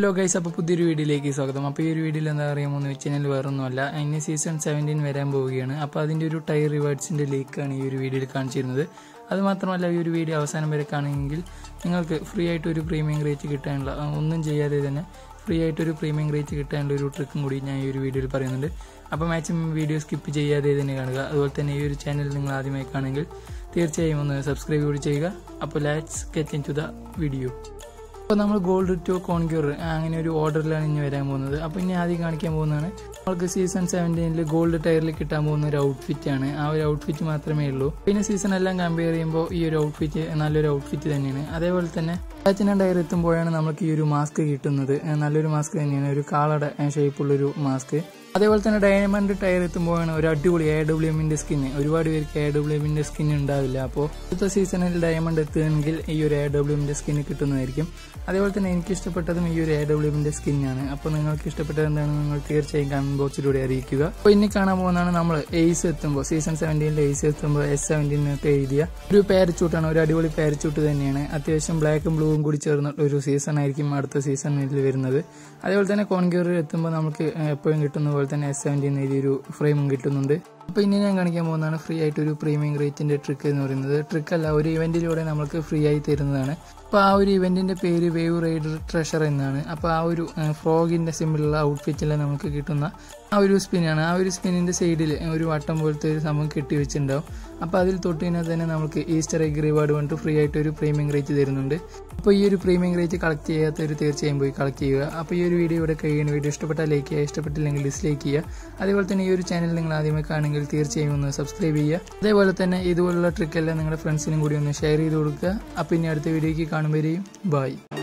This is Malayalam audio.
ഹലോ ഗൈസ് അപ്പോൾ പുതിയൊരു വീഡിയോയിലേക്ക് സ്വാഗതം അപ്പോൾ ഈ ഒരു വീഡിയോയിൽ എന്താ പറയുക വെച്ച് കഴിഞ്ഞാൽ വേറെ ഒന്നുമല്ല ഇനി സീസൺ സെവൻറ്റീൻ വരാൻ പോവുകയാണ് അപ്പോൾ അതിൻ്റെ ഒരു ടയർ റിവേർഡ്സിൻ്റെ ലീക്കാണ് ഈ ഒരു വീഡിയോയിൽ കാണിച്ചിരുന്നത് അത് മാത്രമല്ല ഈ ഒരു വീഡിയോ അവസാനം വരെ കാണുമെങ്കിൽ നിങ്ങൾക്ക് ഫ്രീ ആയിട്ട് ഒരു പ്രീമിയം റേറ്റ് കിട്ടാനുള്ള ആ, ഒന്നും ചെയ്യാതെ തന്നെ ഫ്രീ ആയിട്ട് ഒരു പ്രീമിയം റേറ്റ് കിട്ടാനുള്ള ഒരു ട്രിക്കും കൂടി ഞാൻ ഈ ഒരു വീഡിയോയിൽ പറയുന്നുണ്ട് അപ്പോൾ മാക്സിമം വീഡിയോ സ്കിപ്പ് ചെയ്യാതെ തന്നെ കാണുക അതുപോലെ തന്നെ ഈ ഒരു ചാനൽ നിങ്ങൾ ആദ്യമായി കാണുമെങ്കിൽ തീർച്ചയായും ഒന്ന് സബ്സ്ക്രൈബ് കൂടി ചെയ്യുക അപ്പോൾ let's get into the video വീഡിയോ അപ്പോൾ നമ്മൾ ഗോൾഡ് ടു കോൺക്യൂർ അങ്ങനെ ഒരു ഓർഡറിലാണ് ഇനി വരാൻ പോകുന്നത് അപ്പോൾ ഇനി ആദ്യം കാണിക്കാൻ പോകുന്നതാണ് നമ്മൾക്ക് സീസൺ സെവൻറ്റീനിൽ ഗോൾഡ് ടയറിൽ കിട്ടാൻ പോകുന്ന ഒരു ഔട്ട്ഫിറ്റ് ആണ് ആ ഒരു ഔട്ട്ഫിറ്റ് മാത്രമേ ഉള്ളൂ പിന്നെ സീസൺ എല്ലാം കമ്പയർ ചെയ്യുമ്പോൾ ഈ ഒരു ഔട്ട്ഫിറ്റ് നല്ലൊരു ഔട്ട്ഫിറ്റ് തന്നെയാണ് അതേപോലെ തന്നെ പ്ലാറ്റിനം ടയർ എത്തുമ്പോഴാണ് നമുക്ക് ഈ ഒരു മാസ്ക് കിട്ടുന്നത് ഏഹ് നല്ലൊരു മാസ്ക് തന്നെയാണ് ഒരു കാളയുടെ ഷേപ്പുള്ളൊരു മാസ്ക് അതേപോലെ തന്നെ ഡയമണ്ട് ടയർ എത്തുമ്പോഴാണ് ഒരു അടിപൊളി എ ഡബ്ല്യു എമ്മിന്റെ സ്കിന്ന് ഒരുപാട് പേർക്ക് എ ഡബ്ല്യു എമ്മിന്റെ സ്കിൻ ഉണ്ടാവില്ല അപ്പോൾ അടുത്ത സീസണിൽ ഡയമണ്ട് എത്തുകയാണെങ്കിൽ ഈ ഒരു എ ഡബ്ല്യു എമ്മിന്റെ സ്കിന്ന് കിട്ടുന്നതായിരിക്കും അതേപോലെ തന്നെ എനിക്ക് ഇഷ്ടപ്പെട്ടതും ഈ ഒരു എ ഡബ്ല്യു എമ്മിന്റെ സ്കിന്നാണ് അപ്പോൾ നിങ്ങൾക്ക് ഇഷ്ടപ്പെട്ടത് എന്താണെന്ന് നിങ്ങൾ തീർച്ചയായും കമന്റ് ബോക്സിലൂടെ അറിയിക്കുക അപ്പോൾ ഇനി കാണാൻ പോകുന്നതാണ് നമ്മൾ എയ്സ് എത്തുമ്പോൾ സീസൺ സെവൻറ്റീനിൽ എയ്സ് എത്തുമ്പോൾ എസ് സെവൻറ്റീനൊക്കെ എഴുതിയ ഒരു പാരച്ചൂട്ടാണ് ഒരു അടിപൊളി പാരച്ചൂട്ട് തന്നെയാണ് അത്യാവശ്യം ബ്ലാക്കും ബ്ലൂവും കൂടി ചേർന്ന ഒരു സീസൺ ആയിരിക്കും അടുത്ത സീസണിൽ വരുന്നത് അതേപോലെ തന്നെ കോൺക്യൂറിൽ എത്തുമ്പോൾ നമുക്ക് എപ്പോഴും കിട്ടുന്ന പോലെ തന്നെ എസ് സെവൻറ്റീൻ എഴുതിയൊരു ഫ്രെയിമും കിട്ടുന്നുണ്ട് അപ്പോൾ ഇനി ഞാൻ കാണിക്കാൻ പോകുന്നതാണ് ഫ്രീ ആയിട്ട് ഒരു പ്രീമിയം റേറ്റിന്റെ ട്രിക്ക് എന്ന് പറയുന്നത് ട്രിക്ക് അല്ല ഒരു ഇവന്റിലൂടെ നമുക്ക് ഫ്രീ ആയി തരുന്നതാണ് അപ്പോൾ ആ ഒരു ഇവന്റിന്റെ പേര് വേവ് റൈഡർ ട്രഷർ എന്നാണ് അപ്പോൾ ആ ഒരു ഫ്രോഗിന്റെ സിമ്പിളുള്ള ഔട്ട്ഫിറ്റിൽ നമുക്ക് കിട്ടുന്ന ആ ഒരു സ്പിന്നാണ് ആ ഒരു സ്പിന്നിന്റെ സൈഡിൽ ഒരു വട്ടം പോലത്തെ ഒരു സംഭവം കെട്ടി വെച്ചിട്ടുണ്ടാവും അപ്പോൾ അതിൽ തൊട്ട് കഴിഞ്ഞാൽ തന്നെ നമുക്ക് ഈസ്റ്റർ എഗ് റിവാർഡ് കൊണ്ട് ഫ്രീ ആയിട്ട് ഒരു പ്രീമിയം റേറ്റ് തരുന്നുണ്ട് അപ്പോൾ ഈ ഒരു പ്രീമിയം റേറ്റ് കളക്ട് ചെയ്യാത്തവർ തീർച്ചയായും പോയി കളക്ട് ചെയ്യുക അപ്പോൾ ഈ ഒരു വീഡിയോ ഇവിടെ കഴിയുന്ന വീഡിയോ ഇഷ്ടപ്പെട്ടാൽ ലൈക്ക് ചെയ്യുക ഇഷ്ടപ്പെട്ടില്ലെങ്കിൽ ഡിസ്ലൈക്ക് ചെയ്യുക അതേപോലെ തന്നെ ഈ ഒരു ചാനൽ നിങ്ങൾ ആദ്യമായി കാണുമെങ്കിൽ തീർച്ചയായും ഒന്ന് സബ്സ്ക്രൈബ് ചെയ്യുക അതേപോലെ തന്നെ ഇതുപോലുള്ള ട്രിക്കെല്ലാം നിങ്ങളുടെ ഫ്രണ്ട്സിനും കൂടി ഒന്ന് ഷെയർ ചെയ്ത് കൊടുക്കുക അപ്പോൾ ഇനി അടുത്ത വീഡിയോയ്ക്ക് കാണുമ്പോഴേയും ബൈ